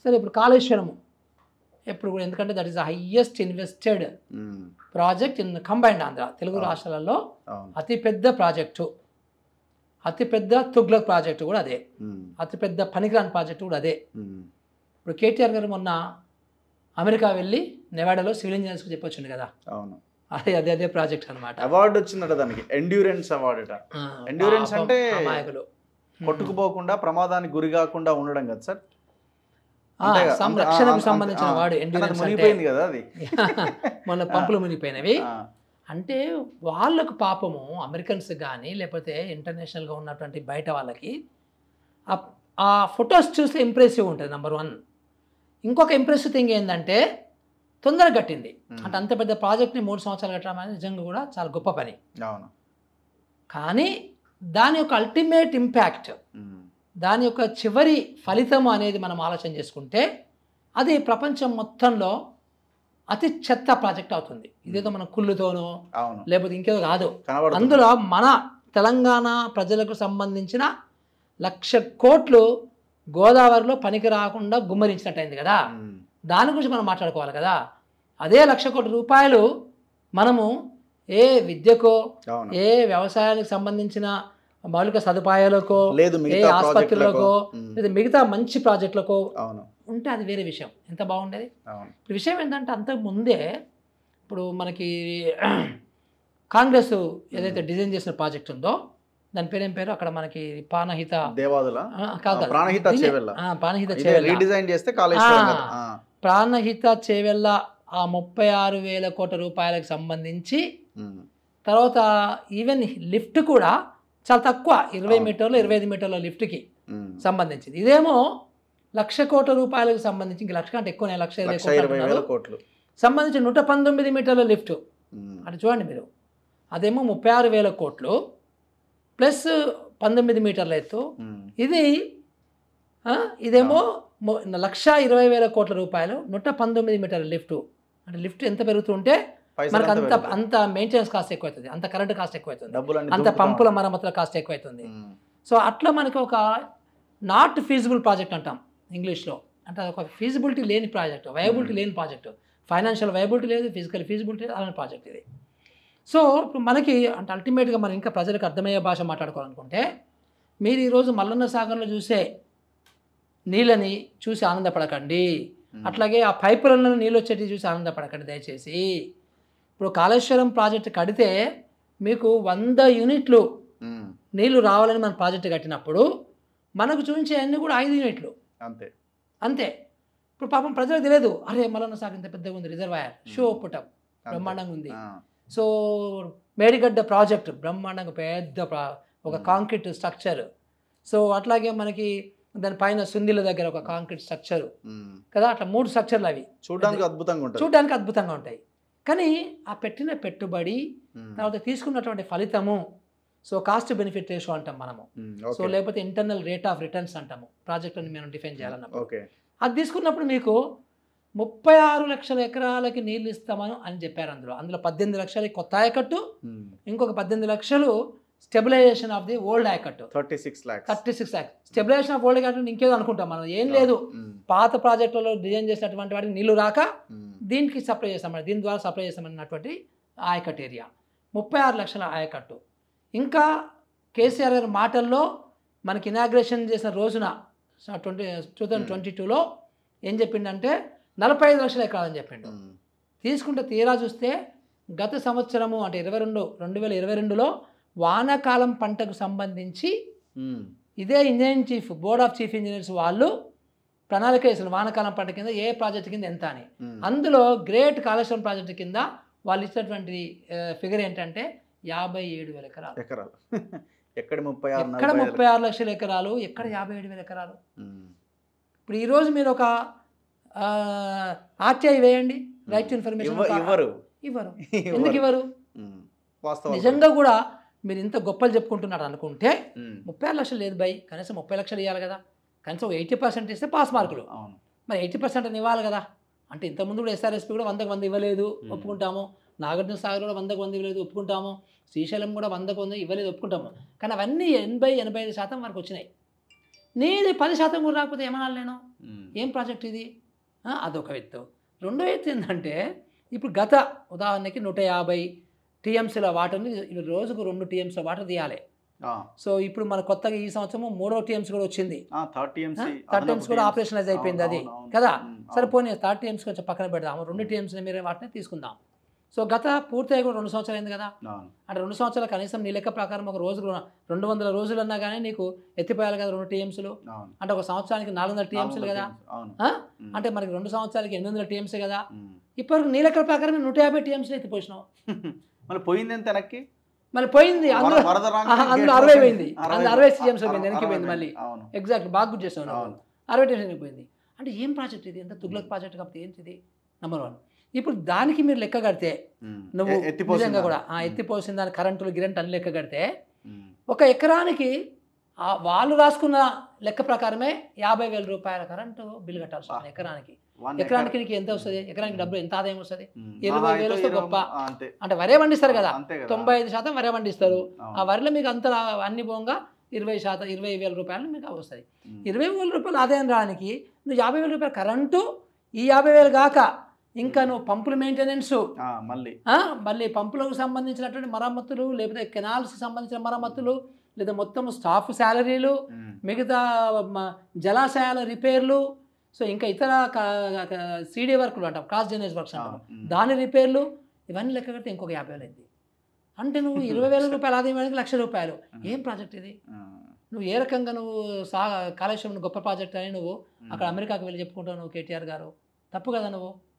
సరే ఇప్పుడు కాళేశ్వరము ఎప్పుడు కూడా ఎందుకంటే that is the highest invested um, project in combined Andhra Telugu అవును. రాష్ట్రాలలో అవును అతిపెద్ద ప్రాజెక్టు అతిపెద్ద తుగ్లక్ ప్రాజెక్టు కూడా అదే ఉమ్, అతిపెద్ద పనికిరాని ప్రాజెక్టు కూడా అదే ఉమ్, ఇప్పుడు కేటీఆర్ గారు మొన్న అమెరికా వెళ్ళి నెవాడాలో సివిల్ ఇంజనీర్స్కి చెప్పొచ్చింది కదా అవును అదే అదే అదే ప్రాజెక్ట్ అనమాట అవార్డు వచ్చిందట దానికి ఎండ్యూరెన్స్ అవార్డు అట Endurance అంటే అమాయకులు కొట్టుకుపోకుండా ప్రమాదానికి గురి కాకుండా ఉండడం కదా సార్ ఆ, అంతే కదా? అంతే- సంరక్షణకు ఆ, సంబంధించిన ఆ, వాడు కానీ అది endurance అంటే మునిగిపోయింది కదా అది మొన్న పంపులు మునిగిపోయినవి ఆ, అంటే వాళ్ళకు పాపము అమెరికన్స్ కానీ లేకపోతే ఇంటర్నేషనల్గా ఉన్నటువంటి బయట వాళ్ళకి ఆ- ఆ ఫొటోస్ చూస్తే ఇంప్రెసివ్ ఉంటుంది నెంబర్ వన్ ఇంకొక ఇంప్రెసివ్ థింగ్ ఏంటంటే తొందరగా కట్టింది ఉమ్, అంటే అంత పెద్ద ప్రాజెక్ట్ని మూడు సంవత్సరాలు కట్టడం అనేది నిజంగా కూడా చాలా గొప్ప పని అవును కానీ దాని యొక్క అల్టిమేట్ ఇంపాక్ట్ ఉమ్, దాని యొక్క చివరి ఫలితం అనేది మనం ఆలోచన చేసుకుంటే అది ప్రపంచం మొత్తంలో అతి చెత్త ప్రాజెక్ట్ అవుతుంది ఇదేదో మన కుళ్ళుతోనో అవును లేకపోతే ఇంకేదో కాదు కనబడుతుంది అందులో మన తెలంగాణ ప్రజలకు సంబంధించిన లక్ష కోట్లు గోదావరిలో పనికి రాకుండా గుమ్మరించినట్టయింది కదా ఉమ్, దాని గురించి మనం మాట్లాడుకోవాలి కదా అదే లక్ష కోట్ల రూపాయలు మనము ఏ విద్యకో అవును ఏ వ్యవసాయానికి సంబంధించిన మౌలిక సదుపాయాలకో లేదు ఏ మిగతా ఆసుపత్రులకో ప్రాజెక్టులకు ఉమ్, లేదా మిగతా మంచి ప్రాజెక్టులకో అవును ఉంటే అది వేరే విషయం ఎంత బాగుండేది అవును ఇప్పుడు విషయం ఏంటంటే అంతకు ముందే ఇప్పుడు మనకి కాంగ్రెస్ ఏదైతే డిజైన్ చేసిన ప్రాజెక్ట్ ఉందో దాని పేరు ఏం పేరు అక్కడ మనకి పానహిత దేవాదుల ఆ, కాదు కాదు. ప్రాణహిత దీన్ని- చేవెళ్ళ. ఆ, ప్రాణహిత ఇదే చేవెళ్ళ రీడిజైన్ చేస్తే కాళేశ్వరం ఆ. కదా. ఆ, ప్రాణహిత చేవెళ్ళ ఆ ముప్పై ఆరు వేల కోట్ల రూపాయలకు సంబంధించి ఉమ్, తర్వాత ఈవెన్ లిఫ్ట్ కూడా చాలా తక్కువ ఇరవై అవును. మీటర్లు ఇరవై ఐదు మీటర్ల లిఫ్ట్కి ఉమ్, సంబంధించింది ఇదేమో లక్ష కోట్ల రూపాయలకు సంబంధించి ఇంక లక్ష కంటే ఎక్కువ లక్ష ఇరవై లక్ష కోట్లు ఇరవై వేల అంటున్నారు. కోట్లు సంబంధించి నూట పంతొమ్మిది మీటర్ల లిఫ్ట్ ఉమ్, అటు చూడండి మీరు అదేమో ముప్పై ఆరు వేల కోట్లు ప్లస్ పంతొమ్మిది మీటర్ల ఎత్తు ఉమ్, ఇది ఆ, ఇదేమో మొ- లక్ష ఇరవై వేల కోట్ల రూపాయలు నూట పంతొమ్మిది మీటర్ల లిఫ్ట్ అంటే లిఫ్ట్ ఎంత పెరుగుతుంటే పైసలు మనకు అంతా అంత పెరుగుతాయి. అంత మెయింటెనెన్స్ కాస్ట్ ఎక్కువ అవుతుంది అంత కరెంట్ కాస్ట్ ఎక్కువ అవుతుంది డబ్బులన్నీ అంత దుంకుతా పంపుల ఉంటాయి. మరమ్మతుల కాస్ట్ ఎక్కువ అవుతుంది ఉమ్, సో అట్లా మనకి ఒక నాట్ ఫీజిబుల్ ప్రాజెక్ట్ అంటాం ఇంగ్లీష్లో అంటే అది ఒక ఫీజిబిలిటీ లేని ప్రాజెక్ట్ వయబిలిటీ Hmm. లేని ప్రాజెక్ట్ ఫైనాన్షియల్ వయబిలిటీ లేదు ఫిజికల్ ఫీజిబిలిటీ లేదు అలాంటి ప్రాజెక్ట్ ఇది సో ఇప్పుడు మనకి అంటే అల్టిమేట్గా మనం ఇంకా ప్రజలకు అర్థమయ్యే భాష మాట్లాడుకోవాలనుకుంటే మీరు ఈరోజు మల్లన్న సాగర్లో చూసే నీళ్ళని చూసి ఆనందపడకండి ఉమ్, అట్లాగే ఆ పైపులలో నీళ్ళు వచ్చేటి చూసి ఆనందపడకండి దయచేసి ఇప్పుడు కాళేశ్వరం ప్రాజెక్ట్ కడితే మీకు వంద యూనిట్లు ఉమ్, నీళ్లు రావాలని మన ప్రాజెక్ట్ కట్టినప్పుడు మనకు చూపించే అన్ని కూడా ఐదు యూనిట్లు అంతే అంతే ఇప్పుడు పాపం ప్రజలకు తెలియదు అరే మల్లన్న సాగు ఇంత పెద్దగా ఉంది రిజర్వాయర్ షో Hmm. పుటప్ అంతే. బ్రహ్మాండంగా ఉంది ఆ, సో మేడిగడ్డ ప్రాజెక్ట్ బ్రహ్మాండంగా పెద్ద ప్రా- ఒక Hmm. కాంక్రీట్ స్ట్రక్చర్ సో అట్లాగే మనకి దానిపైన సుందిల దగ్గర ఒక కాంక్రీట్ స్ట్రక్చర్ ఉమ్, కదా అట్లా మూడు స్ట్రక్చర్లు అవి చూడడానికి అద్భుతంగా ఉంటుంది చూడడానికి అద్భుతంగా ఉంటాయి కానీ ఆ పెట్టిన పెట్టుబడి ఉమ్, తర్వాత తీసుకున్నటువంటి ఫలితము సో కాస్ట్ బెనిఫిట్ రేషియో అంటాం మనము ఉమ్, సో ఓకే లేకపోతే ఇంటర్నల్ రేట్ ఆఫ్ రిటర్న్స్ అంటాము ప్రాజెక్టుని మనం డిఫైన్ చేయాలన్నప్పుడు ఓకే అది తీసుకున్నప్పుడు మీకు ముప్పై ఆరు లక్షల ఎకరాలకి నీళ్ళు ఇస్తామని అని చెప్పారు అందులో అందులో పద్దెనిమిది లక్షలకి కొత్త ఆయకట్టు ఉమ్, ఇంకొక పద్దెనిమిది లక్షలు స్టెబిలైజేషన్ ఆఫ్ ది ఓల్డ్ ఆయకట్టు thirty six lakhs thirty six lakhs stabilization of old ఆయకట్టు ఇంకేదో అనుకుంటాం మనం ఏం లేదు ఉమ్, పాత ప్రాజెక్టులలో డిజైన్ చేసినటువంటి వాటికి నీళ్లు రాక ఉమ్, దీనికి సప్లై చేస్తామని దీని ద్వారా సప్లై చేస్తామన్నటువంటి ఆయకట్టు ఏరియా ముప్పై ఆరు లక్షల ఆయకట్టు ఇంకా కేసీఆర్ గారి మాటల్లో మనకి ఇనాగ్రేషన్ చేసిన రోజున ట్వంటీ టూ థౌజండ్ ట్వంటీ టూలో ఏం చెప్పిండంటే నలభై ఐదు లక్షల ఎకరాలని చెప్పిండు ఉమ్, తీసుకుంటే తీరా చూస్తే గత సంవత్సరము అంటే ఇరవై రెండు రెండు వేల ఇరవై రెండులో వానాకాలం పంటకు సంబంధించి ఉమ్, ఇదే engineering chief board of chief engineers వాళ్ళు ప్రణాళిక వేసిన వానాకాలం పంట కింద ఏ ప్రాజెక్ట్ కింద ఎంత అని ఉమ్, అందులో గ్రేట్ కాళేశ్వరం ప్రాజెక్టు కింద వాళ్ళు ఇచ్చినటువంటి ఫిగర్ ఏంటంటే యాభై ఏడు వేల ఎకరాలు ఎకరాలు ఎక్కడ ముప్పై ఆరు ఎక్కడ నలభై ముప్పై ఆరు లక్షల ఎకరాలు ఎక్కడ యాభై ఏడు వేల ఎకరాలు ఉమ్, ఇప్పుడు ఈరోజు మీరు ఒక ఆర్టీఐ వేయండి రైట్ టు ఇన్ఫర్మేషన్ ఇవ్వ- ఇవ్వరు ఇవ్వరు ఎందుకు ఇవ్వరు ఉమ్, వాస్తవం నిజంగా కూడా మీరు ఇంత గొప్పలు చెప్పుకుంటున్నారు అనుకుంటే ఉమ్, ముప్పై ఆరు లక్షలు లేదు బై కనీసం ముప్పై లక్షలు ఇవ్వాలి కదా కనీసం ఎయిటీ పర్సెంట్ ఇస్తే పాస్ మార్కులు అవును మరి ఎయిటీ పర్సెంట్ అని ఇవ్వాలి కదా అంటే ఇంతకుముందు కూడా ఎస్ఆర్ఎస్పీ కూడా వందకు వంద ఇవ్వలేదు Hmm. ఒప్పుకుంటాము నాగార్జున సాగర్ కూడా వందకు వంద ఇవ్వలేదు ఒప్పుకుంటాము శ్రీశైలం కూడా వందకు వంద ఇవ్వలేదు ఒప్పుకుంటాము కానీ అవన్నీ ఎనభై ఎనభై ఐదు శాతం వరకు వచ్చినాయి నీది పది శాతం కూడా రాకపోతే ఏమనాలి నేను ఉమ్. ఏం ప్రాజెక్ట్ ఇది ఆ, అదొక ఎత్తు రెండో ఎత్తు ఏంటంటే ఇప్పుడు గత ఉదాహరణకి నూట యాభై టీఎంసీల వాటర్ని ఇవి రోజుకు రెండు టీఎంసీల వాటర్ తీయాలి ఆ, సో ఇప్పుడు మన కొత్తగా ఈ సంవత్సరం మూడో టీఎంసీ కూడా వచ్చింది ఆ, థర్డ్ టీఎంసీ థర్డ్ టీఎంసీ కూడా ఆపరేషనలైజ్ అయిపోయింది అది కదా సరే పోనీ థర్డ్ టీఎంసీ కొంచెం పక్కన పెడదాం రెండు టీఎంసీని మీరు వాటిని తీసుకుందాం సో గత పూర్తి కూడా రెండు సంవత్సరాలు అయింది కదా అంటే రెండు సంవత్సరాలు కనీసం నీ లెక్క ప్రకారం ఒక రోజుకు రెండు వందల రోజులు అన్నా కానీ నీకు ఎత్తిపోయాలి కదా రెండు టీఎంసీలు అంటే ఒక సంవత్సరానికి నాలుగు వందల టీఎంసీలు కదా అవును ఆ? ఉమ్. అంటే మనకి రెండు సంవత్సరాలకి ఎనిమిది వందల టీఎంసీ కదా ఉమ్. ఇప్పటివరకు నీ లెక్కల ప్రకారం నూట యాభై టీఎంసీలు ఎత్తిపోసినావు మళ్ళీ పోయింది ఎంత వెనక్కి మళ్ళీ పోయింది అందులో వర- వరద రాగానే ఆహా, అందులో గేట్ అరవై ఓపెన్. పోయింది. అందులో అరవై TMs పోయింది, వెనక్కి అరవై పోయింది మళ్ళీ. అవును ఎగ్జాక్ట్ బాగా గుర్తు చేసావు నువ్వు. అవును అరవై టీఎంసీ పోయింది అంటే ఏం ప్రాజెక్ట్ ఇది ఎంత తుగ్లక్ ప్రాజెక్ట్ కాబట్టి ఏంటిది నెంబర్ వన్ ఇప్పుడు దానికి మీరు లెక్క కడితే ఉమ్. నువ్వు ఎ- ఎత్తిపోసిందా? నిజంగా కూడా ఆ ఉమ్. ఎత్తిపోసిన దాని కరెంటులు గిరెంట్ అన్ని లెక్క కడితే ఉమ్. ఒక ఎకరానికి ఆ వాళ్ళు రాసుకున్న లెక్క ప్రకారమే యాభై వేల రూపాయల కరెంటు బిల్లు కట్టాల్సి వస్తుంది ఎకరానికి వన్ ఎకరానికి ఎకర్. నీకు ఎంత వస్తుంది ఎకరానికి డబ్బులు ఎంత ఆదాయం వస్తుంది ఉమ్. ఇరవై మహా వేలు అయితే వస్తే ఇరవై- గొప్ప. ఆ, అంతే అంటే వరే పండిస్తారు కదా అంతే కదా తొంభై ఐదు శాతం వరే పండిస్తారు అవును. ఆ వరిలో మీకు అంత అన్ని పోగా ఇరవై శాతం ఇరవై వేల రూపాయలు మీకు వస్తుంది ఉమ్. ఇరవై వేల రూపాయలు ఆదాయం రానికి నువ్వు యాభై వేల రూపాయలు కరెంటు ఈ యాభై వేలు కాక ఇంకా నువ్వు పంపుల మెయింటెనెన్స్ ఆ, మళ్ళీ మళ్ళీ పంపులకు సంబంధించినటువంటి మరమ్మతులు లేకపోతే కెనాల్స్కి సంబంధించిన మరమ్మతులు లేదా మొత్తం స్టాఫ్ శాలరీలు ఉమ్. మిగతా మ- జలాశయాల రిపేర్లు సో ఇంకా ఇతర సీడీ వర్క్లు అంటాం క్రాస్ జనరేజ్ వర్క్స్ ఆ, అంటాం ఉమ్. దాని రిపేర్లు ఇవన్నీ లెక్క కడితే ఇంకొక యాభై వేలు అయింది అంటే నువ్వు ఇరవై వేల రూపాయలు ఆదాయం వేయడానికి లక్ష రూపాయలు ఏం ప్రాజెక్ట్ ఇది ఆ, నువ్వు ఏ రకంగా నువ్వు సా కాళేశ్వరం గొప్ప ప్రాజెక్ట్ అని నువ్వు ఉమ్. అక్కడ అమెరికాకు వెళ్ళి చెప్పుకుంటావు నువ్వు కేటీఆర్ గారు తప్పు కదా నువ్వు